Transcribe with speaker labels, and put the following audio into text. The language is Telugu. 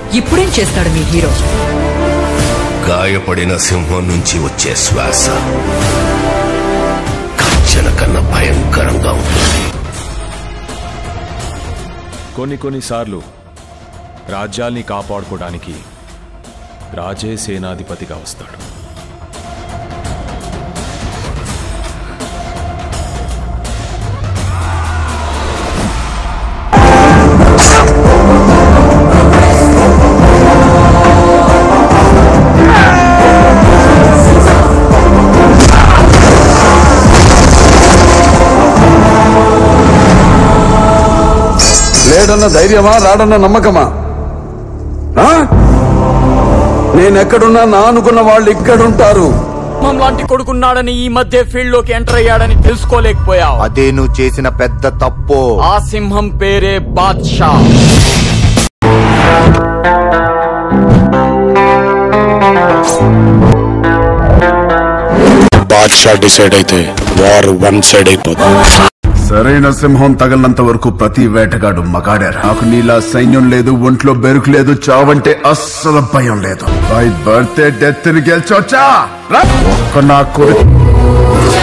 Speaker 1: ఇప్పుడేం చేస్తాడు మీ హీరో
Speaker 2: గాయపడిన సింహం నుంచి వచ్చే శ్వాస గర్జన కన్నా భయంకరంగా ఉంటుంది
Speaker 3: కొన్ని కొన్నిసార్లు రాజ్యాల్ని కాపాడుకోవడానికి రాజే సేనాధిపతిగా వస్తాడు
Speaker 4: లేడన్న ధైర్యమా రాడన్న నమ్మకమా ఆ? నేనెక్కడున్నా నా అనుకున్న వాళ్ళు ఇక్కడుంటారు
Speaker 5: సింహం లాంటి కొడుకున్నాడని ఈ మధ్య ఫీల్డ్ లోకి ఎంటర్ అయ్యాడని తెలుసుకోలేకపోయావు
Speaker 6: అదే నువ్వు చేసిన పెద్ద తప్పు
Speaker 5: ఆ సింహం పేరే బాద్షా
Speaker 7: బాద్షా డిసైడ్ అయితే వార్ వన్ సైడ్ అయిపోతుంది
Speaker 4: సరైన సింహం తగలనంత వరకు ప్రతి వేటగాడు మగాడారు నాకు నీలా సైన్యం లేదు ఒంట్లో బెరుకు లేదు చావంటే అస్సలు భయం లేదు బై బర్త్డే డెత్ ని గెలిచొచ్చా రా. ఒక్క నా కొడుకు